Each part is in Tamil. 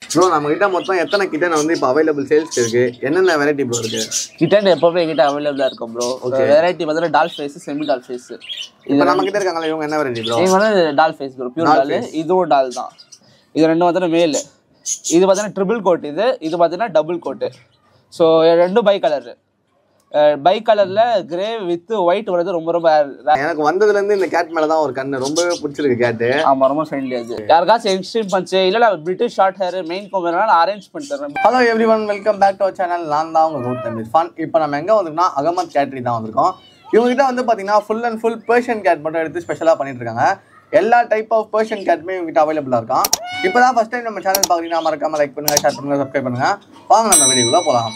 ப்ரோ நம்ம கிட்ட மொத்தம் எத்தனை கிட்ட வந்து இப்போ அவைலபிள் சேல்ஸ் இருக்கு என்னென்ன வெரைட்டி ப்ரோ இருக்கு கிட்டன் எப்பவுமே எங்கிட்ட அவைலபிளா இருக்கும் ப்ரோ வெரைட்டி பார்த்தீங்கன்னா doll face semi doll face இப்போ நம்ம கிட்ட இருக்காங்களா இவங்க என்ன வெரைட்டி ப்ரோ இவங்க வந்து doll face bro pure doll இதுவும் டால் தான் இது ரெண்டும் பார்த்தீங்கன்னா மேல் இது பார்த்தீங்கன்னா ட்ரிபிள் கோட் இது இது பார்த்தீங்கன்னா டபுள் கோட்டு ஸோ ரெண்டும் பை கலரு பை கலர்ல கிரே வித் ஒயிட் வரது ரொம்ப ரொம்ப rare. எனக்கு வந்ததுல இருந்து இந்த கேட் மேல தான் ஒரு கண்ணு ரொம்பவே பிடிச்சிருக்கு கேட்டு ஆமா ரொம்ப ஃப்ரெண்ட்லி அது யாருக்காச்சும் எக்ஸ்ட்ரீம் பஞ்சு இல்ல British short hair Maine coon வேணாலும் அரேஞ்ச் பண்ணி தரேன் hello everyone welcome back to our channel நான் தான் உங்க ரூட் தமிழ் ஃபன் இப்போ நம்ம எங்கே வந்திருக்கோம்னா அகமத் கேட்ரி தான் வந்திருக்கோம் இவங்க கிட்ட வந்து பார்த்தீங்கன்னா full and full Persian cat மட்டும் எடுத்து ஸ்பெஷலாக பண்ணிட்டு இருக்காங்க எல்லா டைப் ஆஃப் பர்ஷியன் கேட்டுமே இவங்க கிட்ட அவைலபிளாக இருக்கும் இப்போ தான் ஃபஸ்ட் டைம் நம்ம சேனல் பார்க்குறீங்கன்னா மறக்காம லைக் பண்ணுங்க ஷேர் பண்ணுங்க சப்ஸ்கிரைப் பண்ணுங்க வாங்க நம்ம வீடியோக்குள்ள போகலாம்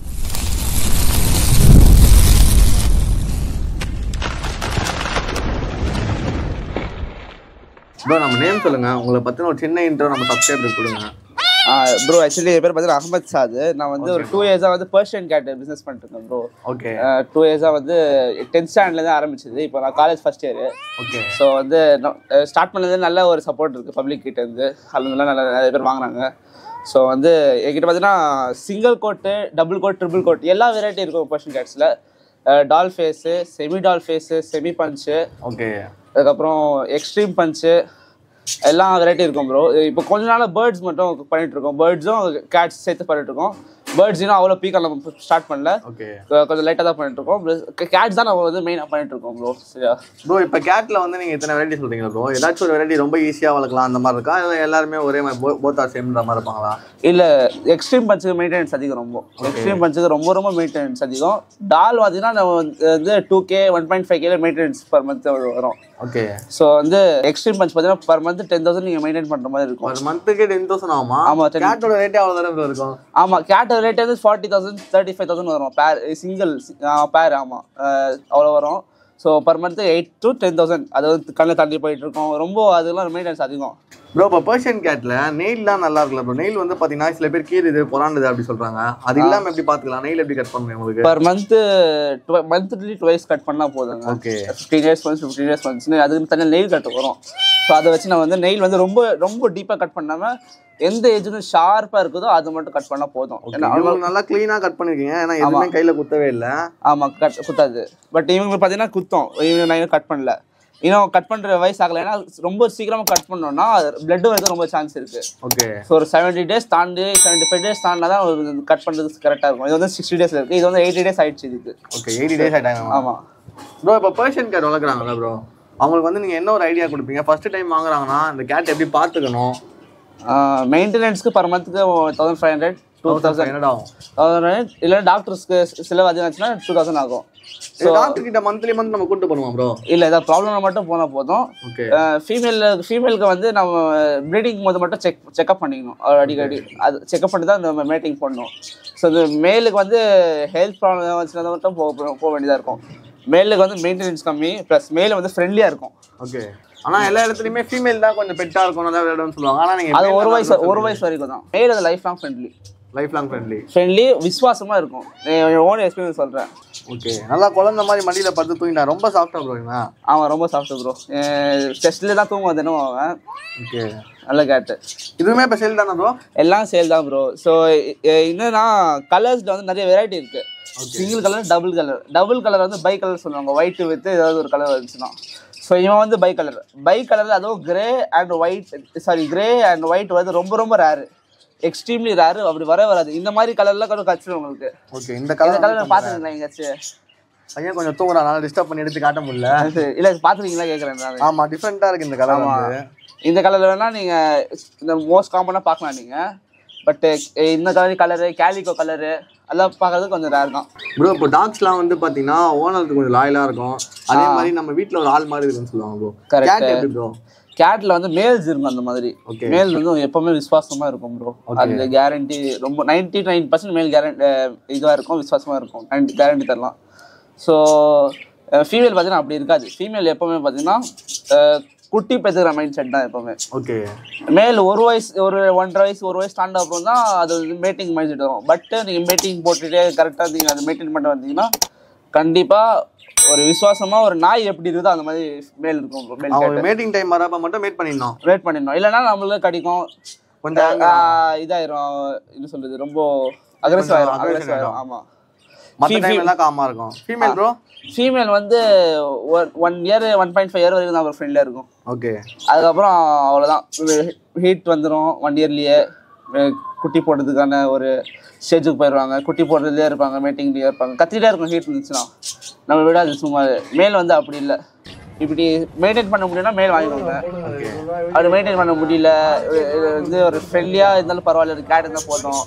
ப்ரோ நம்ம நேம் சொல்லுங்க உங்களை பத்தின ஒரு சின்ன இன்ட்ரோ நம்ம சப்ஸ்கிரைபர் கொடுங்க ப்ரோ ஆக்சுவலி என் பேர் பார்த்தீங்கன்னா அகமத் சாது நான் வந்து ஒரு டூ இயர்ஸாக வந்து பர்ஷியன் கேட் பிஸ்னஸ் பண்ணிட்டு இருக்கேன் ப்ரோ ஓகே டூ இயர்ஸாக வந்து டென்த் ஸ்டாண்டர்ட்லேருந்து ஆரம்பிச்சது இப்போ நான் college first year okay so வந்து ஸ்டார்ட் பண்ணது நல்ல ஒரு சப்போர்ட் இருக்குது பப்ளிக் கிட்ட இருந்து அதுல நல்ல நிறைய பேர் வாங்குறாங்க ஸோ வந்து என்கிட்ட பார்த்தீங்கன்னா single coat double coat triple coat எல்லா வெரைட்டி இருக்கும் பர்ஷன் கேட்ஸில் doll face semi doll face semi punch okay அதுக்கப்புறம் எக்ஸ்ட்ரீம் பஞ்சு எல்லா வெரைட்டி இருக்கும் ப்ரோ இப்போ கொஞ்ச நாள் பேர்ட்ஸ் மட்டும் பண்ணிட்டு இருக்கோம் பேர்ட்ஸும் கேட்ஸ் சேர்த்து பண்ணிட்டு இருக்கோம் பேர்ட்ஸ் இன்னும் அவ்வளோ பீக்காக நம்ம ஸ்டார்ட் பண்ணல ஓகே கொ- கொஞ்சம் லைட்டாக தான் பண்ணிட்டு இருக்கோம் கேட்ஸ் தான் நம்ம வந்து மெயினாக பண்ணிட்டு இருக்கோம் ப்ரோ சரியா ப்ரோ இப்போ கேட்ல வந்து நீங்க இத்தனை வெரைட்டி சொல்றீங்க ப்ரோ ஏதாச்சும் ஒரு வெரைட்டி ரொம்ப ஈஸியா வளர்க்கலாம் அந்த மாதிரி இருக்கா இல்லை எல்லாருமே ஒரே மாதிரி போத் ஆர் சேம்ன்ற மாதிரி இருப்பாங்களா இல்ல எக்ஸ்ட்ரீம் பஞ்சுக்கு மெயின்டெனன்ஸ் அதிகம் ரொம்ப எக்ஸ்ட்ரீம் பஞ்சுக்கு ரொம்ப ரொம்ப மெயின்டெனன்ஸ் அதிகம் டால் பார்த்தீங்கன்னா நம்ம வந்து two K one point five கேல மெயின்டெனன்ஸ் பர் மந்த் வரும் ஓகே ஸோ வந்து எக்ஸ்ட்ரீம் பஞ்ச் பார்த்தீங்கன்னா பர் மந்த் டென் தௌசண்ட் நீங்கள் மெயின்டைன் பண்ணுற மாதிரி இருக்கும் ஒரு மந்த்துக்கு டென் தௌசண்ட் ஆகுமா ஆமா, 10,000. கேட்டோட ரேட்டே அவ்வளோ தானே bro இருக்கும் ஆமாம் கேட் ரேட் வந்து forty thousand thirty five thousand வரும் பேர் சிங்கிள் பேர் ஆமாம் அவ்வளோ வரும் so per month eight to ten thousand அது வந்து கண்ணில் தள்ளி போயிட்டு இருக்கும் ரொம்ப அதெல்லாம் மெயின்டெனன்ஸ் அதிகம் ப்ரோ இப்போ பர்ஷியன் கேட்ல நெயில்லாம் நல்லா இருக்குல்ல ப்ரோ நெயில் வந்து பார்த்தீங்கன்னா சில பேர் கீறுது புறாண்டுது அப்படி சொல்றாங்க அது இல்லாம எப்படி பார்த்துக்கலாம் நெயில் எப்படி கட் பண்ணுங்க உங்களுக்கு per month monthly twice cut பண்ணால் போதுங்க okay fifteen years once fifteen years ஒன்ஸ்னு அதுக்கு தனியாக நெயில் கட் வரும் ஸோ அதை வச்சு நான் வந்து நெயில் வந்து ரொம்ப ரொம்ப டீப்பாக கட் பண்ணாமல் எந்த ஏஜுக்கும் ஷார்ப்பாக இருக்குதோ அது மட்டும் கட் பண்ணால் போதும் ஏன்னா இவங்க நல்லா க்ளீனா கட் பண்ணிருக்கீங்க ஏன்னா எதுவுமே கையில குத்தவே இல்லை ஆமாம் கட் குத்தாது பட் இவங்க பார்த்தீங்கன்னா குத்தம் இவங்க நான் இன்னும் கட் பண்ணல இன்னும் கட் பண்ணுற வயசு ஆகலை ஏன்னா ரொம்ப சீக்கிரமாக கட் பண்ணோம்னா பிளட் வரது ரொம்ப சான்ஸ் இருக்குது ஓகே ஸோ ஒரு செவன்ட்டி டேஸ் தாண்டி செவன்ட்டி ஃபைவ் டேஸ் தாண்டினா தான் கட் பண்ணுறது கரெக்டாக இருக்கும் இது வந்து சிக்ஸ்டி டேஸில் இருக்குது இது வந்து எயிட்டி டேஸ் ஆயிடுச்சு இதுக்கு ஓகே எயிட்டி டேஸ் ஆயிட்டாங்க ஆமாம் ப்ரோ இப்போ பர்ஷியன் கேட் வளர்க்குறாங்கல்ல ப்ரோ அவங்களுக்கு வந்து நீங்க என்ன ஒரு ஐடியா கொடுப்பீங்க ஃபர்ஸ்ட் டைம் வாங்குறாங்கன்னா இந்த கேட் எப்படி பார்த்துக்கணும் மெயின்டெனன்ஸ்க்கு பர் மந்த்துக்கு thousand five hundred two thousand என்னடா ஆகும் தௌசண்ட் இல்லை டாக்டர்ஸ்க்கு செலவு அதிகமாச்சுன்னா டூ தௌசண்ட் ஆகும் டாக்டர் கிட்ட மந்த்லி மந்த் நம்ம கூட்டு பண்ணுவோம் ப்ரோ இல்லை ஏதாவது ப்ராப்ளம் மட்டும் போனால் போதும் ஓகே ஃபீமேல் ஃபீமேலுக்கு வந்து நம்ம ப்ரீடிங் போது மட்டும் செக் செக்அப் பண்ணிக்கணும் அவர் அடிக்கடி அது செக்அப் பண்ணி தான் நம்ம மேட்டிங் பண்ணணும் ஸோ இந்த மேலுக்கு வந்து ஹெல்த் ப்ராப்ளம் வச்சுருந்தா மட்டும் போக போக வேண்டியதாக இருக்கும் மேலுக்கு வந்து மெயின்டெனன்ஸ் கம்மி ப்ளஸ் மேல் வந்து ஃப்ரெண்ட்லியாக இருக்கும் ஓகே ஆனா எல்லா இடத்துலயுமே ஃபீமேல் தான் கொஞ்சம் பெட்டா இருக்கும் நல்லா விளையாடும்னு சொல்லுவாங்க ஆனா நீங்க அது ஒரு வயசு ஒரு வயசு வரைக்கும் தான் மேல் அது life long friendly life long friendly friendly விசுவாசமாக இருக்கும் ஓன் எக்ஸ்பீரியன்ஸ் சொல்கிறேன் ஓகே நல்லா குழந்தை மாதிரி மடியில படுத்து தூங்கினா ரொம்ப சாஃப்டா ப்ரோ இவன் அவன் ரொம்ப சாஃப்ட் ப்ரோ செஸ்ட்லேயே தான் தூங்குவான் தினம் அவன் ஓகே நல்ல கேட்டு இதுவுமே இப்போ சேல் தானே ப்ரோ எல்லாம் சேல் தான் ப்ரோ ஸோ என்னன்னா கலர்ஸில் வந்து நிறைய வெரைட்டி இருக்கு single colour double colour double colour வந்து பை கலர் சொல்லுவாங்க ஒயிட் வித் ஏதாவது ஒரு கலர் வந்துச்சுன்னா ஸோ இவன் வந்து பை கலர் பை கலரில் அதுவும் grey and white sorry grey and white வந்து ரொம்ப ரொம்ப ரேரு எக்ஸ்ட்ரீம்லி ரேரு அப்படி வர வராது இந்த மாதிரி கலர்லாம் கொஞ்சம் கச்சிடும் உங்களுக்கு ஓகே இந்த இந்த கலர் கலர் பார்த்துருக்கீங்களா எங்கேயாச்சும் பையன் கொஞ்சம் தூங்குறான் அதனால டிஸ்டர்ப் பண்ணி எடுத்து காட்ட முடியல இல்லை பார்த்துருக்கீங்களா கேட்குறேன் நான் ஆமா டிஃப்ரெண்டா இருக்கு இந்த கலர் வந்து இந்த கலர் வேணால் நீங்கள் இந்த மோஸ்ட் காமனாக பார்க்கலாம் நீங்கள் பட் இந்த கலர் கலரு கேலிகோ கலரு அதெல்லாம் பார்க்கறது கொஞ்சம் ரேர் தான் ப்ரோ இப்போ டாக்ஸ்லாம் வந்து பாத்தீங்கன்னா ஓனருக்கு கொஞ்சம் லாயலா இருக்கும் அதே மாதிரி நம்ம வீட்ல ஒரு ஆள் மாதிரி இருக்குன்னு சொல்லுவாங்க ப்ரோ Correct. கேட் எப்படி ப்ரோ கேட்ல வந்து மேல்ஸ் இருக்கும் அந்த மாதிரி Okay. மேல் வந்து எப்பவுமே விசுவாசமா இருக்கும் ப்ரோ அந்த கேரண்டி ரொம்ப நைன்டி நைன் பர்சன்ட் மேல் கேரண்டி இதுவாக இருக்கும் விசுவாசமா இருக்கும் கேரண்டி தரலாம் ஸோ ஃபீமேல் பார்த்தீங்கன்னா அப்படி இருக்காது ஃபீமேல் எப்பவுமே பார்த்தீங்கன்னா அஹ், குட்டி பெற்றுக்கிற மைண்ட் செட் தான் எப்பவுமே ஓகே மேல் ஒரு வயசு ஒரு ஒன்றரை வயசு ஒரு வயசு தாண்ட அப்புறம் தான் அது வந்து மேட்டிங் மைண்ட் செட் வரும் பட் நீங்கள் மேட்டிங் போட்டுட்டே கரெக்டாக நீங்கள் அதை மெயின்டைன் பண்ணிட்டு வந்தீங்கன்னா கண்டிப்பாக ஒரு விசுவாசமா ஒரு நாய் எப்படி இருக்குதோ அந்த மாதிரி மேல் இருக்கும் bro, மேல் அவங்க மேட்டிங் டைம் வரப்ப மட்டும் மேட் பண்ணிடணும் வெயிட் பண்ணிடணும் இல்லைன்னா நம்மளுக்கு கிடைக்கும் கொஞ்சம் anger ஆஹ் இதாயிரும் என்ன சொல்றது ரொம்ப அக்ரெசிவ் ஆயிரும் aggressive அக்ரெசிவ் ஆயிரும் ஆமா மற்ற Fe- டைம் எல்லாம் காமா இருக்கும் ஃபீமேல் ப்ரோ ஃபீமேல் வந்து one year one point five year வரைக்கும் தான் ஃப்ரெண்ட்ல இருக்கும் ஓகே அதுக்கப்புறம் அவ்வளோதான் ஹீட் வந்துடும் ஒன் இயர்லேயே குட்டி போடுறதுக்கான ஒரு ஸ்டேஜுக்கு போயிடுவாங்க குட்டி போடுறதுலேயே இருப்பாங்க மேட்டிங்லேயே இருப்பாங்க கத்திட்டே இருக்கும் ஹீட் இருந்துச்சுன்னா நம்ம விடாது சும்மா மேல் வந்து அப்படி இல்லை இப்படி மெயின்டைன் பண்ண முடியும்னா மேல் வாங்கிக்கோங்க அப்படி மெயின்டைன் பண்ண முடியல இது இது வந்து ஒரு ஃப்ரெண்ட்லியாக இருந்தாலும் பரவாயில்ல ஒரு கேட் இருந்தால் போதும்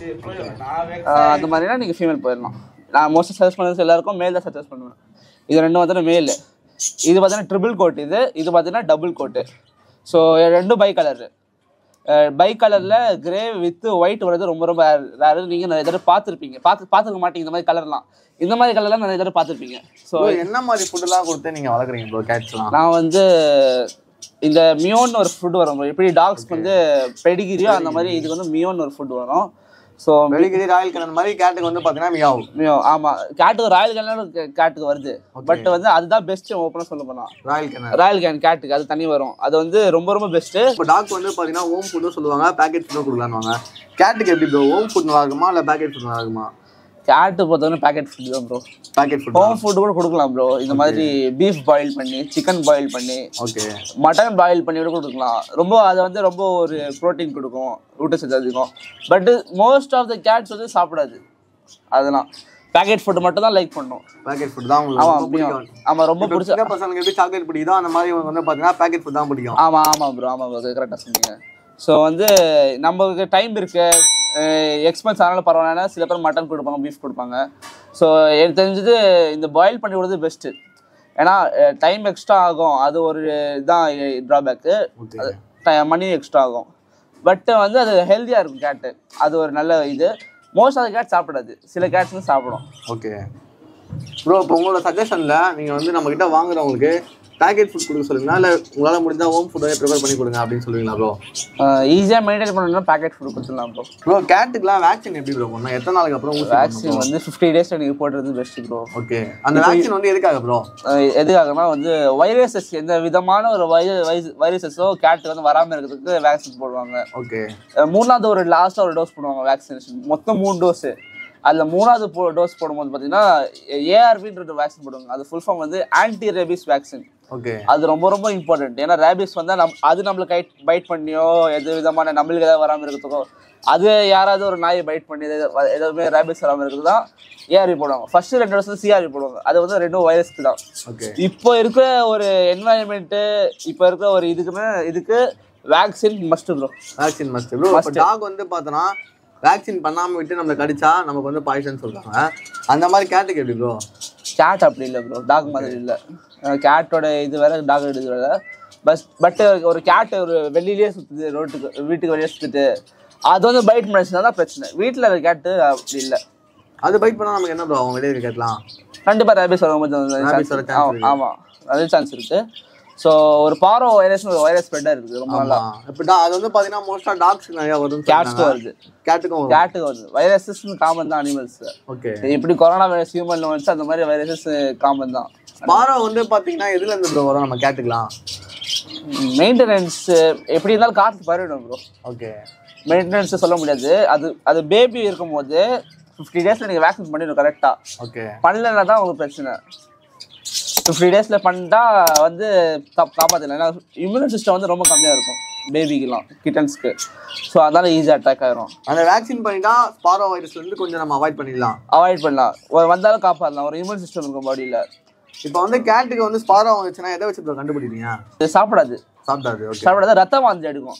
ஆஹ் அந்த மாதிரினா நீங்கள் ஃபீமேல் போயிடலாம் நான் மோஸ்ட்டாக சஜஸ்ட் பண்ணது எல்லாருக்கும் மேல் தான் சஜஸ்ட் பண்ணுவேன் இது ரெண்டும் வந்து மேல் இது பார்த்தீங்கன்னா ட்ரிபிள் கோட் இது இது பார்த்தீங்கன்னா டபுள் கோட்டு ஸோ ரெண்டும் பை கலரு பை கலரில் கிரே வித் ஒயிட் வர்றது ரொம்ப ரொம்ப ரேரு நீங்கள் நிறைய தடவை பார்த்துருப்பீங்க பார்த்து பார்த்துக்க மாட்டீங்க இந்த மாதிரி கலர்லாம் இந்த மாதிரி கலர்லாம் நிறைய தடவை பார்த்துருப்பீங்க ஸோ ப்ரோ என்ன மாதிரி ஃபுட்டெல்லாம் கொடுத்து நீங்க வளர்க்குறீங்க ப்ரோ கேட்ஸ்லாம் நான் வந்து இந்த மியோன்னு ஒரு ஃபுட் வரும் bro. எப்படி டாக்ஸ்க்கு வந்து பெடிகிரியோ அந்த மாதிரி இதுக்கு வந்து மியோன்னு ஒரு ஃபுட் வரும் ஸோ வெளிக்கிரி ராயல் கலர் மாதிரி கேட்டுக்கு வந்து பாத்தீங்கன்னா மியாவு மியோ ஆமாம் கேட்டுக்கு ராயல் கேனாலும் கேட்டுக்கு வருது பட் வந்து அதுதான் பெஸ்ட்டு ஓப்பனாக சொல்ல போனால் ராயல் கலர் ராயல் கேன் கேட்டுக்கு அது தனி வரும் அது வந்து ரொம்ப ரொம்ப பெஸ்ட்டு இப்போ டாக் வந்து பாத்தீங்கன்னா ஹோம் ஃபுட்டும் சொல்லுவாங்க பேக்கெட் ஃபுட்டும் கொடுக்கலான்னு கேட்டுக்கு எப்படி ப்ரோ ஹோம் ஃபுட் நல்லா இருக்குமா இல்ல பேக்கெட் ஃபுட் நல்லா இருக்குமா கேட்டு பொறுத்தவரை பேக்கெட் ஃபுட் தான் bro packet food home food கூட கொடுக்கலாம் ப்ரோ இந்த மாதிரி பீஃப் பாயில் பண்ணி சிக்கன் பாயில் பண்ணி ஓகே மட்டன் பாயில் பண்ணி கூட கொடுக்கலாம் ரொம்ப அது வந்து ரொம்ப ஒரு ப்ரோட்டீன் கொடுக்கும் ஊட்டச்சத்து அதிகம் but most of the cats வந்து சாப்பிடாது அதெல்லாம் பேக்கெட் ஃபுட் மட்டும் தான் லைக் பண்ணும் பேக்கெட் ஃபுட் தான் உங்களுக்கு ஆமா ரொம்ப அப்படியும் பிடிக்கும் ஆமா ரொம்ப இப்போ பிடிச்ச சின்ன பசங்களுக்கு எப்படி சாக்லேட் பிடிக்குதோ அந்த மாதிரி இவங்க வந்து பாத்தீங்கன்னா பேக்கெட் ஃபுட் தான் பிடிக்கும் ஆமா ஆமா ப்ரோ ஆமா ப்ரோ கரெக்டாக சொன்னீங்க ஸோ வந்து நமக்கு டைம் இருக்கு எக்ஸ்பென்ஸ் ஆனாலும் பரவாயில்ல சில பேர் மட்டன் கொடுப்பாங்க பீஃப் கொடுப்பாங்க ஸோ எனக்கு தெரிஞ்சது இந்த பாயில் பண்ணி கொடுறது பெஸ்ட்டு ஏன்னா டைம் எக்ஸ்ட்ரா ஆகும் அது ஒரு இதான் ட்ராபேக்கு ஓகே மணி எக்ஸ்ட்ரா ஆகும் பட் வந்து அது ஹெல்த்தியாக இருக்கும் கேட்டு அது ஒரு நல்ல இது மோஸ்ட் ஆஃப் கேட் சாப்பிடாது சில கேட்ஸ் வந்து சாப்பிடும் ஓகே ப்ரோ இப்போ உங்களோட சஜஷன்ல நீங்க வந்து நம்ம கிட்ட வாங்குறவங்களுக்கு பேக்கெட் ஃபுட் கொடுக்க சொல்லுங்களா இல்ல உங்களால முடிஞ்சா ஹோம் ஃபுட்டே ப்ரிப்பேர் பண்ணி கொடுங்க அப்படின்னு சொல்லுவீங்களா ப்ரோ ஈஸியாக மெயின்டைன் பண்ணணும்னா பேக்கெட் ஃபுட் கொடுத்துடலாம் ப்ரோ ப்ரோ கேட்டுக்குலாம் வேக்சின் எப்படி ப்ரோ பண்ணா எத்தனை நாளுக்கு அப்புறம் ஊசி வேக்சின் வந்து ஃபிஃப்டி டேஸ் நீங்கள் போடுறது பெஸ்ட் ப்ரோ ஓகே அந்த வேக்சின் வந்து எதுக்காக ப்ரோ எதுக்காகனா வந்து வைரஸஸ் எந்த விதமான ஒரு வைரஸஸோ கேட் வந்து வராமல் இருக்கிறதுக்கு வேக்சின் போடுவாங்க ஓகே அஹ் மூணாவது ஒரு லாஸ்ட்டாக ஒரு டோஸ் போடுவாங்க வேக்சினேஷன் மொத்தம் மூணு டோஸு அதில் மூணாவது போ டோஸ் போடும்போது பார்த்தீங்கன்னா ஏஆர்பின்ற வேக்சின் போடுவாங்க அது ஃபுல் ஃபார்ம் வந்து ஆன்டி ரேபிஸ் வேக்சின் ஓகே அது ரொம்ப ரொம்ப இம்பார்ட்டன்ட் ஏன்னா ரேபிஸ் வந்தால் நம் அது நம்மளுக்கு கைட் பைட் பண்ணியோ எது விதமான நம்மளுக்கு ஏதாவது வராமல் இருக்கிறதுக்கோ அது யாராவது ஒரு நாயை பைட் பண்ணி எது- எதுவுமே ரேபிஸ் வராமல் இருக்கிறது தான் ஏஆர்பி போடுவாங்க ஃபர்ஸ்ட் ரெண்டு வருஷம் சிஆர்பி போடுவாங்க அது வந்து ரெண்டும் வைரஸ்க்கு தான் ஓகே இப்போ இருக்கிற ஒரு என்வாயன்மெண்ட்டு இப்போ இருக்கிற ஒரு இதுக்குமே இதுக்கு vaccine must bro vaccine must bro இப்போ டாக் வந்து பார்த்தோன்னா வேக்சின் பண்ணாம விட்டு நம்மளை கடிச்சா நமக்கு வந்து பாய்சன் சொல்றாங்க அந்த மாதிரி கேட்டுக்கு எப்படி ப்ரோ கேட் அப்படி இல்லை ப்ரோ டாக் மாதிரி இல்லை கேட்டோட இது வேற டாக் இது வேற பஸ் பட் ஒரு கேட் ஒரு வெளியிலேயே சுற்றுது ரோட்டுக்கு வீட்டுக்கு வெளியே சுற்றுது அது வந்து பைட் பண்ணிச்சுனா தான் பிரச்சனை வீட்டில் இருக்க கேட்டு அப்படி இல்லை அது பைட் பண்ணா நமக்கு என்ன ப்ரோ அவங்க வெளியே கேட்கலாம் கண்டிப்பாக ரேபிஸ் வர கொஞ்சம் Rabies வர chance இருக்கு. ஆமாம் நிறைய சான்ஸ் இருக்கு ஸோ ஒரு பாரோ வைரஸ் ஒரு வைரஸ் ஸ்ப்ரெட்டாக இருக்குது ரொம்ப நல்லா இப்போ டா- அது வந்து பார்த்தீங்கன்னா மோஸ்ட்டாக டாக்ஸ் நிறையா வரும் கேட்ஸ்க்கு வருது கேட்டுக்கும் வரும் கேட்டுக்கு வருது வைரஸஸ் காமன் தான் அனிமல்ஸ் ஓகே எப்படி கொரோனா வைரஸ் ஹியூமன்ல வந்துச்சு அந்த மாதிரி வைரஸஸ் காமன் தான் பாரோ வந்து பார்த்தீங்கன்னா எதுல இருந்து ப்ரோ வரும் நம்ம கேட்டுக்கலாம் மெயின்டெனன்ஸ் எப்படி இருந்தாலும் காற்று பரவிடும் ப்ரோ ஓகே மெயின்டெனன்ஸ் சொல்ல முடியாது அது அது பேபி இருக்கும்போது ஃபிஃப்டி டேஸில் நீங்கள் வேக்சின் பண்ணிடணும் கரெக்டாக ஓகே பண்ணலைன்னா தான் உங்களுக்கு பிரச்சனை ஃபிஃப்டி டேஸில் பண்ணிட்டா வந்து கா- காப்பாத்தலாம் ஏன்னா இம்யூன் சிஸ்டம் வந்து ரொம்ப கம்மியாக இருக்கும் பேபிக்கெலாம் கிட்டன்ஸ்க்கு ஸோ அதனால ஈஸியாக அட்டாக் ஆயிரும் அந்த வேக்சின் பண்ணிட்டா ஸ்பாரோ வைரஸ்ல இருந்து கொஞ்சம் நம்ம அவாய்ட் பண்ணிடலாம் அவாய்ட் பண்ணலாம் ஒரு வந்தாலும் காப்பாற்றலாம் ஒரு இம்யூன் சிஸ்டம் இருக்கும் பாடியில் இப்போ வந்து கேட்டுக்கு வந்து ஸ்பாரோ வந்துச்சுன்னா எதை வச்சு ப்ரோ கண்டுபிடிப்பீங்க இது சாப்பிடாது சாப்பிட்டாரு ஓகே சாப்பிடாது ரத்தம் வாந்தி எடுக்கும்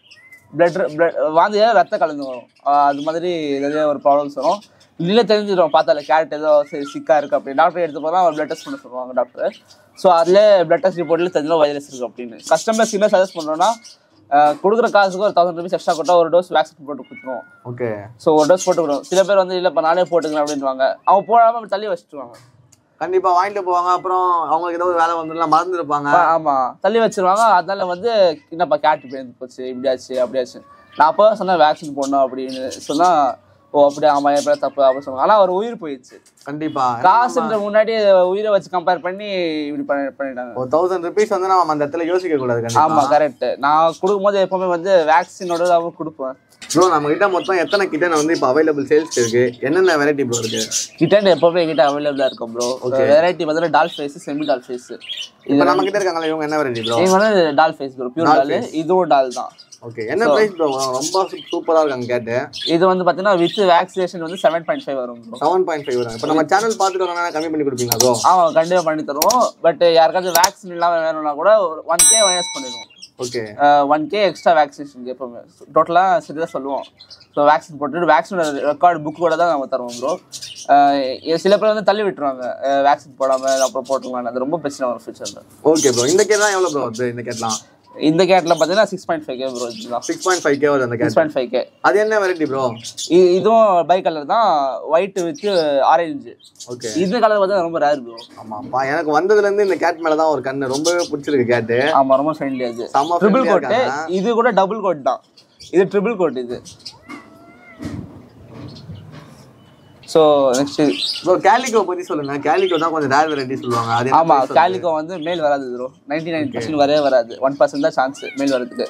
பிளட் பிளட் வாந்தியா ரத்தம் கலந்து வரும் ஆஹ் அது மாதிரி நிறைய ஒரு ப்ராப்ளம்ஸ் வரும் இல்லை தெரிஞ்சிடும் பார்த்தால கேரட் ஏதோ சரி சிக்கா இருக்கு அப்படி டாக்டர் எடுத்து போனால் பிளட் டெஸ்ட் பண்ண சொல்லுவாங்க டாக்டர் ஸோ அதில் பிளட் டெஸ்ட் ரிப்போர்ட்ல தெரிஞ்சிடும் வைரஸ் இருக்கு அப்படின்னு கஸ்டமர்ஸ் என்ன சஜஸ்ட் பண்ணுறோன்னா கொடுக்குற காசுக்கு ஒரு தௌசண்ட் ருபீஸ் எக்ஸ்ட்ரா கொடுத்தா ஒரு டோஸ் வேக்சின் போட்டு கொடுத்துருவோம் ஓகே ஸோ ஒரு டோஸ் போட்டுக்கிறோம் சில பேர் வந்து இல்லைப்பா நானே போட்டுக்கிறேன் அப்படின்வாங்க அவங்க போடாமல் அப்படி தள்ளி வச்சுட்டுருவாங்க கண்டிப்பா வாங்கிட்டு போவாங்க அப்புறம் அவங்களுக்கு ஏதோ ஒரு வேலை வந்துடலாம் மறந்துருப்பாங்க ஆ- ஆமா தள்ளி வச்சிருவாங்க அதனால வந்து என்னப்பா கேட்டு போயிருந்து போச்சு இப்படியாச்சு அப்படியாச்சு நான் அப்போ சொன்னேன் வேக்சின் போடணும் அப்படின்னு சொன்னா ஓ அப்படியே ஆமா எப்போ தப்பு அப்படின்னு சொன்னாங்க ஆனா அவர் உயிர் போயிடுச்சு கண்டிப்பா காசுன்ற முன்னாடி உயிரை வச்சு கம்பேர் பண்ணி இப்படி பண்ணி பண்ணிட்டாங்க ஒரு தௌசண்ட் ருபீஸ் வந்து நம்ம அந்த இடத்துல யோசிக்க கூடாது ஆமா கண்டிப்பா கரெக்ட் நான் கொடுக்கும்போது எப்பவுமே வந்து வேக்சினோட தான் கொடுப்பேன் ப்ரோ நம்ம கிட்ட மொத்தம் எத்தனை கிட்டன் வந்து இப்போ அவைலபிள் சேல்ஸ் இருக்கு என்னென்ன வெரைட்டி ப்ரோ இருக்கு கிட்டன் எப்பவுமே எங்கிட்ட அவைலபிளா இருக்கும் ப்ரோ வெரைட்டி பார்த்தீங்கன்னா doll face semi doll face இப்போ நம்ம கிட்ட இருக்காங்களா இவங்க என்ன வெரைட்டி ப்ரோ இவங்க வந்து doll face bro pure doll இதுவும் டால் தான் ஓகே என்ன பிரைஸ் ப்ரோ ரொம்ப சூப்பரா இருக்காங்க கேட்டு இது வந்து பார்த்தீங்கன்னா வித் வேக்சினேஷன் வந்து செவன் பாயிண்ட் ஃபைவ் வரும் ப்ரோ செவன் பாயிண்ட் ஃபைவ் வரும் இப்போ நம்ம சேனல் பார்த்துட்டு வந்தா கம்மி பண்ணி கொடுப்பீங்களா ப்ரோ ஆமாம் கண்டிப்பாக பண்ணி தருவோம் பட் யாருக்காச்சும் வேக்சின் இல்லாமல் வேணும்னா கூட ஒரு ஒன் கே மைனஸ் பண்ணிடுவோம் okay one K extra vaccination எப்பவுமே டோட்டலாக சரியாக சொல்லுவோம் ஸோ வேக்சின் போட்டுட்டு வேக்சினோட ரெக்கார்டு புக் கூட தான் நம்ம தருவோம் ப்ரோ சில பேர் வந்து தள்ளி விட்டுருவாங்க வேக்சின் போடாமல் அப்புறம் போட்டுருவாங்க அது ரொம்ப பிரச்சனை வரும் ஃபியூச்சரில் ஓகே ப்ரோ இந்த கேட் தான் எவ்வளோ ப்ரோ வருது இந்த கேட்லாம் இந்த கேட்டில் பார்த்தீங்கன்னா six point five K bro இதுதான் சிக்ஸ் பாயிண்ட் ஃபைவ் கே வருது அந்த six cat point five K அது என்ன வெரைட்டி ப்ரோ இதுவும் பை கலர் தான் ஒயிட் வித் ஆரஞ்சு ஓகே இந்த கலர் பார்த்தீங்கன்னா ரொம்ப ரேர் ப்ரோ ஆமாப்பா எனக்கு வந்ததுல இருந்து இந்த கேட் மேல தான் ஒரு கண்ணு ரொம்பவே பிடிச்சிருக்கு கேட்டு ஆமாம் ரொம்ப ஃப்ரெண்ட்லி அது செம்ம ட்ரிபிள் ஃப்ரெண்ட்லியா கோட்டு இருக்காங்க இது கூட டபுள் கோட் தான் இது ட்ரிபிள் கோட் இது ஸோ நெக்ஸ்ட் ப்ரோ கேலிகோ பத்தி சொல்லுங்க கேலிகோ தான் கொஞ்சம் ரேர் வெரைட்டி சொல்லுவாங்க அது என்ன ஆமா price வருது? கேலிகோ வந்து மேல் வராது ப்ரோ நைன்டி நைன் பர்சன்ட் வரவே வராது ஒன் பர்சன்ட் தான் சான்ஸ் மேல் வரதுக்கு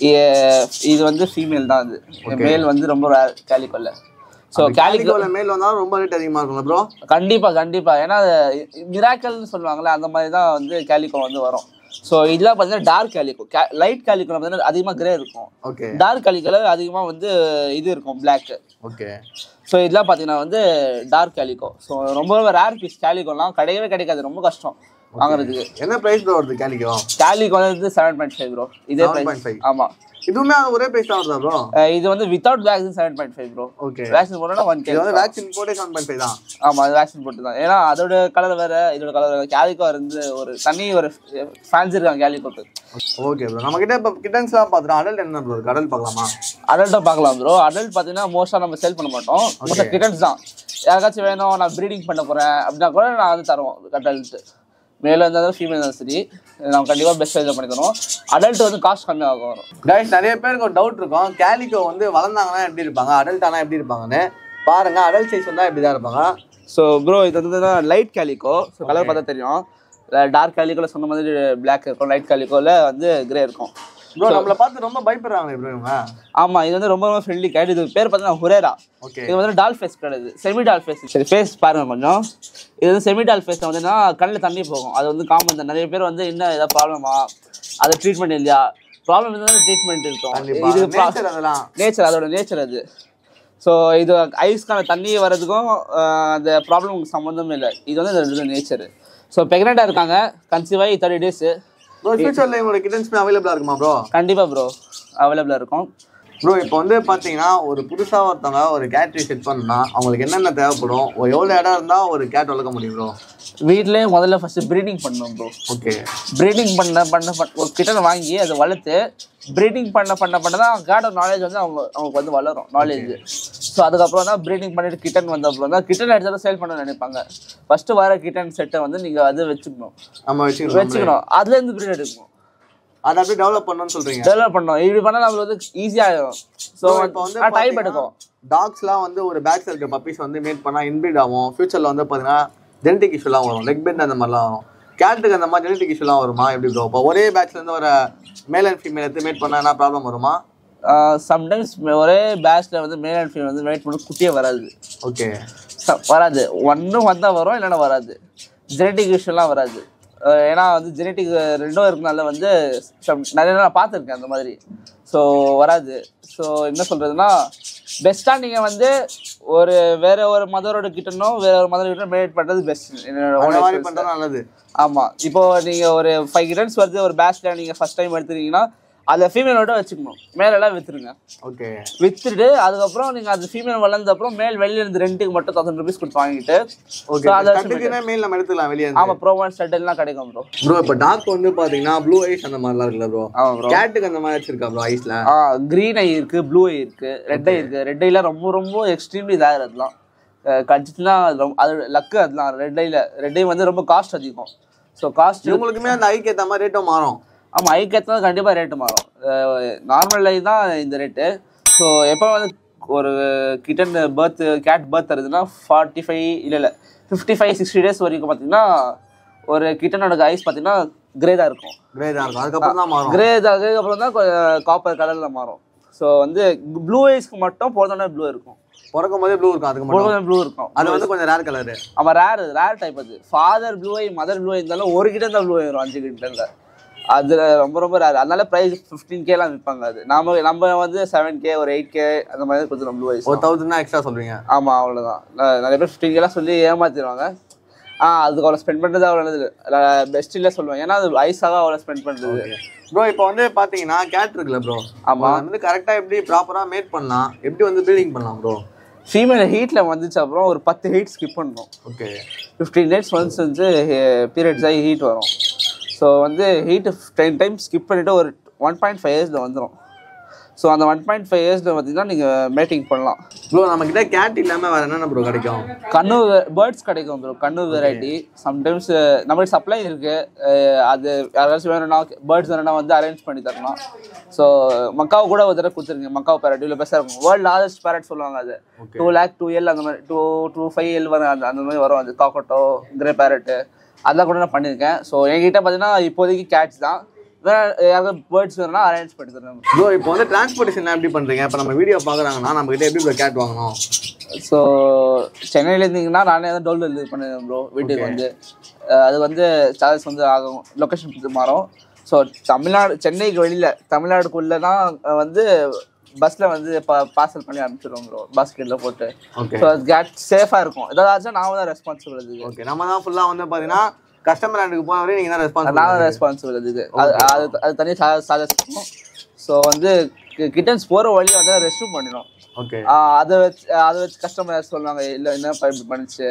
இ- இது வந்து ஃபீமேல் தான் அது மேல் வந்து ரொம்ப ரேர் கேலிகோல ஸோ கேலிகோ கேலிகோல மேல் வந்தாலும் ரொம்ப ரேட் அதிகமா இருக்கும்ல ப்ரோ கண்டிப்பா கண்டிப்பா ஏன்னா மிராக்கல்னு சொல்லுவாங்கல்ல அந்த மாதிரி தான் வந்து கேலிகோ வந்து வரும் ஸோ இதெல்லாம் பார்த்தீங்கன்னா டார்க் கேலிகோ லைட் கேலிகோ பார்த்தீங்கன்னா அதிகமாக கிரே இருக்கும் ஓகே டார்க் கேலிகோல அதிகமாக வந்து இது இருக்கும் Black ஓகே ஸோ இதெல்லாம் பார்த்தீங்கன்னா வந்து டார்க் கேலிகோ ஸோ ரொம்ப ரொம்ப ரேர் பீஸ் கேலிகோலாம் கிடையவே கிடைக்காது ரொம்ப கஷ்டம் வாங்குறதுக்கு என்ன பிரைஸ் ப்ரோ வருது கேலிகோ கேலிகோ வந்து செவன் பாயிண்ட் ஃபைவ் ப்ரோ இதே 7.5. ப்ரைஸ் ஆமா இதுவுமே அது ஒரே பிரைஸ் தான் வருதா ப்ரோ அஹ் இது வந்து without vaccine seven point five bro okay vaccine போட்டோம்னா ஒன் கே இது வந்து வேக்சின் போட்டே செவன் பாயிண்ட் ஃபைவ் தான் ஆமா அது வேக்சின் போட்டு தான் ஏன்னா அதோட கலர் வேற இதோட கலர் வேற கேலிகோ இருந்து ஒரு தனி ஒரு ஃபேன்ஸ் இருக்காங்க கேலிகோக்கு ஓகே ப்ரோ நம்ம கிட்ட இப்போ கிட்டன்ஸ்லாம் பார்த்துட்டோம் அடல்ட் என்ன ப்ரோ இருக்கு அடல்ட் பார்க்கலாமா அடல்ட்டை பார்க்கலாம் ப்ரோ அடல்ட் பார்த்தீங்கன்னா மோஸ்ட்டாக நம்ம சேல் பண்ண மாட்டோம் மோஸ்ட்டாக கிட்டன்ஸ் தான் யாருக்காச்சும் வேணும் நான் ப்ரீடிங் பண்ண போகிறேன் அப்படின்னா கூட நான் வந்து தருவோம் அடல்ட்டு மேலே இருந்தாலும் ஃபீமேல் இருந்தாலும் சரி நம்ம கண்டிப்பாக பெஸ்ட் இதில் பண்ணி தருவோம் அடல்ட் வந்து காஸ்ட் கம்மியாக வரும் கைஸ் நிறைய பேருக்கு ஒரு டவுட் இருக்கும் கேலிகோ வந்து வளர்ந்தாங்கன்னா எப்படி இருப்பாங்க அடல்ட் ஆனால் எப்படி இருப்பாங்கன்னு பாருங்க அடல்ட் சைஸ் வந்தா இப்படி தான் இருப்பாங்க ஸோ ப்ரோ இது வந்து லைட் கேலிக்கோ ஸோ கலர் பார்த்தா தெரியும் டார்க் கேலிக்கோல சொன்ன மாதிரி பிளாக் இருக்கும் லைட் கேலிக்கோல வந்து கிரே இருக்கும் ப்ரோ நம்மள பார்த்து ரொம்ப பயப்படுறாங்க ப்ரோ இவங்க ஆமாம் இது வந்து ரொம்ப ரொம்ப ஃப்ரெண்ட்லி கைடு இது பேர் பார்த்தீங்கன்னா ஹுரேரா ஓகே இது வந்து டால் ஃபேஸ் கிடையாது செமி டால் ஃபேஸ் சரி ஃபேஸ் பாருங்க கொஞ்சம் இது வந்து செமி டால் ஃபேஸ் வந்துன்னா கண்ணில் தண்ணி போகும் அது வந்து காமன் தான் நிறைய பேர் வந்து என்ன ஏதாவது ப்ராப்ளமா அது ட்ரீட்மெண்ட் இல்லையா ப்ராப்ளம் இருந்தாலும் ட்ரீட்மெண்ட் இருக்கும் கண்டிப்பா இது நேச்சர் அதெல்லாம் நேச்சர் அதோட நேச்சர் அது ஸோ இது ஐஸ்க்கான தண்ணி வர்றதுக்கும் ஆஹ், அந்த ப்ராப்ளமுக்கு சம்மந்தமே இல்லை இது வந்து இதோட நேச்சர் ஸோ ப்ரெக்னெண்ட்டாக இருக்காங்க கன்சீவ் ஆகி தேர்ட்டி டேஸு ப்ரோ ஃபியூச்சர்ல இவங்களோட கிட்டன்ஸ்மே அவைலபிளா இருக்குமா ப்ரோ கண்டிப்பாக ப்ரோ அவைலபிளாக இருக்கும் ப்ரோ இப்போ வந்து பார்த்தீங்கன்னா ஒரு புதுசாக ஒருத்தவங்க ஒரு கேட்ரி செட் பண்ணா அவங்களுக்கு என்னென்ன தேவைப்படும் ஒரு எவ்வளோ இடம் இருந்தால் ஒரு கேட் வளர்க்க முடியும் ப்ரோ வீட்லேயே முதல்ல ஃபஸ்ட்டு ப்ரீடிங் பண்ணணும் ப்ரோ ஓகே ப்ரீடிங் பண்ண பண்ண பண்ண ஒரு கிட்டன் வாங்கி அதை வளர்த்து ப்ரீடிங் பண்ண பண்ண பண்ண தான் கேட்டோட நாலேஜ் வந்து அவங்க அவங்களுக்கு வந்து வளரும் நாலேஜ் ஸோ அதுக்கப்புறம் தான் ப்ரீடிங் பண்ணிட்டு கிட்டன் வந்த அப்புறம் தான் கிட்டன் எடுத்தாலும் சேல் பண்ண நினைப்பாங்க ஃபஸ்ட்டு வர கிட்டன் செட்டை வந்து நீங்கள் அது வச்சுக்கணும் நம்ம வச்சுக்கணும் வச்சுக்கணும் அதுலேருந்து ப்ரீட் எடுக்கணும் அதை அப்படியே டெவலப் பண்ணணும்னு சொல்றீங்க டெவலப் பண்ணணும் இப்படி பண்ணால் நம்மளுக்கு வந்து ஈஸியாகிடும் ஸோ இப்போ வந்து டைம் பாத்தீங்கன்னா, எடுக்கும் டாக்ஸ்லாம் வந்து ஒரு பேக்ஸ் இருக்க பப்பீஸ் வந்து மேட் பண்ணால் இன்பிரீட் ஆகும் ஃபியூச்சரில் வந்து பார்த்தீங்கன்னா ஜெனடிக் இஷ்யூலாம் வரும் லெக் பெண்ட் அந்த மாதிரிலாம் வரும் கேட்டுக்கு அந்த மாதிரி ஜெனடிக் இஷ்யூலாம் வருமா எப்படி ப்ரோ இப்போ ஒரே batchல இருந்து வர மேல் அண்ட் ஃபீமேல் எடுத்து மேட் பண்ணா என்ன ப்ராப்ளம் வருமா சம்டைம்ஸ் ஒரே பேட்ச்ல வந்து மேல் அண்ட் ஃபீமேல் வந்து வெயிட் பண்ணி குட்டியே வராது ஓகே ச- வராது ஒன்றும் வந்தால் வரும் இல்லைன்னா வராது ஜெனட்டிக் இஷ்யூலாம் வராது அஹ் ஏன்னா வந்து ஜெனட்டிக் ரெண்டும் இருக்கனால வந்து some- நிறைய நான் பார்த்துருக்கேன் அந்த மாதிரி ஸோ வராது ஸோ என்ன சொல்கிறதுனா பெஸ்ட்டாக நீங்கள் வந்து ஒரு வேற ஒரு மதரோட கிட்டனோ வேற ஒரு மதர் கிட்ட மேட் பண்ணுறது பெஸ்ட் அந்த மாதிரி என்னோட பண்ணுறது நல்லது ஆமாம் இப்போ நீங்கள் ஒரு ஃபைவ் கிட்டன்ஸ் வருது ஒரு பேட்ச்ல நீங்கள் ஃபஸ்ட் டைம் எடுத்துருக்கீங்கன்னா அதை ஃபீமேலோட வச்சுக்கணும் மேலெல்லாம் விற்றுருங்க ஓகே வித்துட்டு அதுக்கப்புறம் நீங்க அது ஃபீமேல் வளர்ந்த அப்புறம் மேல் வெளியில இருந்து ரெண்டுக்கு மட்டும் தௌசண்ட் ருபீஸ் கொடுத்து வாங்கிட்டு ஓகே So, அதை வச்சு கட்டுக்குன்னா மேல் நம்ம எடுத்துக்கலாம் வெளியே ஆமா ப்ரோமோன் ஸ்டட் எல்லாம் கிடைக்கும் ப்ரோ ப்ரோ இப்போ டாக் வந்து பார்த்தீங்கன்னா ப்ளூ ஐஸ் அந்த மாதிரிலாம் இருக்குல்ல ப்ரோ ஆமா ப்ரோ கேட்டுக்கு அந்த மாதிரி வச்சிருக்கா ப்ரோ ஐஸ்ல ஆ க்ரீன் ஐ இருக்கு ப்ளூ ஐ இருக்கு ரெட் ஐ இருக்கு ரெட் ஐல ரொம்ப ரொம்ப எக்ஸ்ட்ரீம்லி இதாக அதெல்லாம் கடிச்சிட்டுலாம் அது ரொம்ப அது லக்கு அதெல்லாம் ரெட் ஐல ரெட் ஐ வந்து ரொம்ப காஸ்ட் அதிகம் ஸோ காஸ்ட் இவங்களுக்குமே அந்த ஐக்கு ஏற்ற மாதிரி ரேட்டும் மாறும் ஆமா ஐக்கு ஏற்ற கண்டிப்பாக ரேட்டு மாறும் நார்மல் ஐ தான் இந்த ரேட்டு ஸோ எப்போ வந்து ஒரு கிட்டன் பர்த் கேட் பர்த் தருதுன்னா ஃபார்ட்டி ஃபைவ் இல்லை இல்லை ஃபிஃப்டி ஃபைவ் சிக்ஸ்டி டேஸ் வரைக்கும் பார்த்தீங்கன்னா ஒரு கிட்டனோட ஐஸ் பார்த்தீங்கன்னா கிரே தான் இருக்கும் கிரே தான் இருக்கும் அதுக்கப்புறம் தான் மாறும் கிரே அதுக்கப்புறம் தான் காப்பர் கலரில் மாறும் ஸோ வந்து ப்ளூ ஐஸ்க்கு மட்டும் பிறந்தோடனே ப்ளூ இருக்கும் பிறக்கும் போதே ப்ளூ இருக்கும் அதுக்கு மட்டும் பிறந்தோடனே ப்ளூ இருக்கும் அது வந்து கொஞ்சம் ரேர் கலரு அவன் ரேர் ரேர் டைப் அது father blue eye mother blue இருந்தாலும் ஒரு கிட்ட தான் ப்ளூ வரும் அஞ்சு கிட்ட இல்லை அதில் ரொம்ப ரொம்ப ரேர் அதனால ப்ரைஸ் ஃபிஃப்டீன் கேலாம் விற்பாங்க அது நம்ம நம்ம வந்து செவன் கே ஒரு எயிட் கே அந்த மாதிரி கொடுத்துருவோம் ப்ளூ ஐஸ் ஒரு தௌசண்ட் தான் எக்ஸ்ட்ரா சொல்றீங்க ஆமாம் அவ்வளோதான் நிறைய பேர் ஃபிஃப்டீன் கேலாம் சொல்லி ஏமாத்திடுவாங்க ஆ அதுக்கு அவ்வளோ ஸ்பெண்ட் பண்ணுறது அவ்வளோ பெஸ்ட் இல்லை சொல்லுவேன் ஏன்னா அது ஐஸாக அவ்வளோ ஸ்பெண்ட் பண்ணுறது ப்ரோ இப்போ வந்து பாத்தீங்கன்னா கேட் இருக்குல்ல ப்ரோ ஆமா. வந்து கரெக்டா எப்படி ப்ராப்பரா மேட் பண்ணலாம் எப்படி வந்து ப்ரீடிங் பண்ணலாம் ப்ரோ ஃபீமேல் ஹீட்டில் வந்துச்சு அப்புறம் ஒரு பத்து ஹீட் ஸ்கிப் பண்ணணும் ஓகே ஃபிஃப்டீன் டேஸ் ஒன்ஸ் வந்து பீரியட்ஸ் ஆகி ஹீட் வரும் ஸோ வந்து ஹீட்டு டென் டைம் ஸ்கிப் பண்ணிவிட்டு ஒரு ஒன் பாயிண்ட் ஃபைவ் இயர்ஸில் வந்துடும் ஸோ அந்த ஒன் பாயிண்ட் ஃபைவ் இயர்ஸில் பார்த்தீங்கன்னா நீங்கள் மேட்டிங் பண்ணலாம் ப்ரோ நம்ம கிட்ட கேட் இல்லாம வேற என்னென்ன ப்ரோ கிடைக்கும் கண்ணு பேர்ட்ஸ் கிடைக்கும் ப்ரோ கண்ணு வெரைட்டி சம்டைம்ஸ் நம்மளுக்கு சப்ளை இருக்கு அஹ் அது யாராச்சும் வேணும்னா பேர்ட்ஸ் வேணும்னா வந்து அரேஞ்ச் பண்ணி தரலாம் ஸோ மக்காவை கூட ஒரு தடவை கொடுத்துருங்க மக்காவை பேரட் இவ்வளோ பெருசாக இருக்கும் வேர்ல்ட் லார்ஜஸ்ட் பேரட் சொல்லுவாங்க அது Okay. டூ லேக் டூ எல் அந்த மாதிரி டூ டூ ஃபைவ் எல் வரும் அந்த அந்த மாதிரி வரும் அது காக்கோட்டோ கிரே பேரட்டு அதெல்லாம் கூட நான் பண்ணியிருக்கேன் ஸோ என்கிட்ட பார்த்தீங்கன்னா இப்போதைக்கு கேட்ஸ் தான் வேற யாராவது பேர்ட்ஸ் வேணும்னா அரேஞ்ச் பண்ணி தருவேன் ப்ரோ இப்போ வந்து டிரான்ஸ்போர்ட்டேஷன் எப்படி பண்றீங்க இப்போ நம்ம வீடியோ பாக்குறாங்கன்னா நம்ம கிட்ட எப்படி ப்ரோ கேட் வாங்கணும் ஸோ சென்னையில் இருந்தீங்கன்னா நானே தான் டோல் இது பண்ணுவேன் ப்ரோ வீட்டுக்கு வந்து அஹ் அது வந்து சார்ஜஸ் வந்து ஆகும் லொக்கேஷன் பொறுத்து மாறும் ஸோ தமிழ்நாடு சென்னைக்கு வெளியில் தமிழ்நாடுக்குள்ளனா வந்து பஸ்ஸில் வந்து பா பார்சல் பண்ணி அனுப்பிச்சிடுவோம் ப்ரோ பாஸ்கெட்டில் போட்டு ஓகே ஸோ அது கேட் சேஃபாக இருக்கும் ஏதாச்சும் நான் தான் ரெஸ்பான்சிபிள் இதுக்கு ஓகே நம்ம தான் ஃபுல்லா வந்து பாத்தீங்கன்னா கஸ்டமர் ஹேண்டுக்கு போன வரையும் நீங்க தான் ரெஸ்பான்ஸ் நான் தான் ரெஸ்பான்சிபிள் இதுக்கு அது அது அது தனியாக சார்ஜ் சார்ஜஸ் இருக்கும் ஸோ வந்து கிட்டன்ஸ் போகிற வழியில் வந்து ரெஸ்ட் ரூம் பண்ணிடும் ஓகே ஆஹ் அதை வச்சு அதை வச்சு கஸ்டமர் சொல்லுவாங்க இல்லை என்ன இப்படி பண்ணுச்சு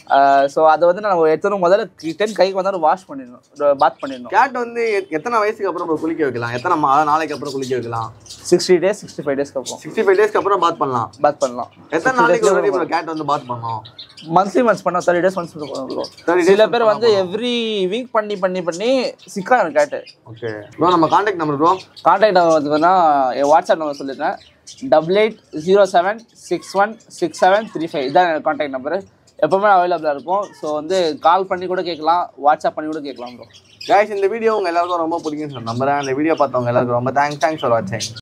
ஸோ அதை வந்து நான் எடுத்துடும் முதல்ல கிட்டன் கைக்கு வந்தாலும் வாஷ் பண்ணிடணும் பாத் பண்ணிடணும் கேட் வந்து எத்- எத்தனை வயசுக்கு அப்புறம் bro குளிக்க வைக்கலாம் எத்தனை மா நாளைக்கு அப்புறம் குளிக்க வைக்கலாம் சிக்ஸ்டி டேஸ் சிக்ஸ்டி ஃபைவ் டேஸ்க்கு அப்புறம் சிக்ஸ்டி ஃபைவ் டேஸ்க்கு அப்புறம் பாத் பண்ணலாம் பாத் பண்ணலாம் எத்தனை நாளைக்கு ஒரு ப்ரோ கேட் வந்து பாத் பண்ணணும் மந்த்லி மந்த்ஸ் பண்ணால் தேர்ட்டி டேஸ் ஒன்ஸ் பண்ணுவோம் 30 days சில பேர் வந்து எவ்ரி வீக் பண்ணி பண்ணி பண்ணி சிக்காக கேட்டு ஓகே ப்ரோ நம்ம contact number bro contact number வந்துன்னா என் வாட்ஸ்அப் நம்பர் சொல்லிட்டேன் double eight zero seven six one six seven three five இதான் என்னோட கான்டாக்ட் நம்பர் எப்பவுமே அவைலபிளாக இருக்கும் ஸோ வந்து கால் பண்ணி கூட கேட்கலாம் வாட்ஸ்அப் பண்ணி கூட கேட்கலாம் ப்ரோ guys இந்த வீடியோ உங்க எல்லாருக்கும் ரொம்ப பிடிக்கும்னு சொன்ன நம்புறேன் இந்த வீடியோ பார்த்தவங்க எல்லாருக்கும் ரொம்ப தேங்க்ஸ் தேங்க்ஸ் ஃபார் வாட்சிங்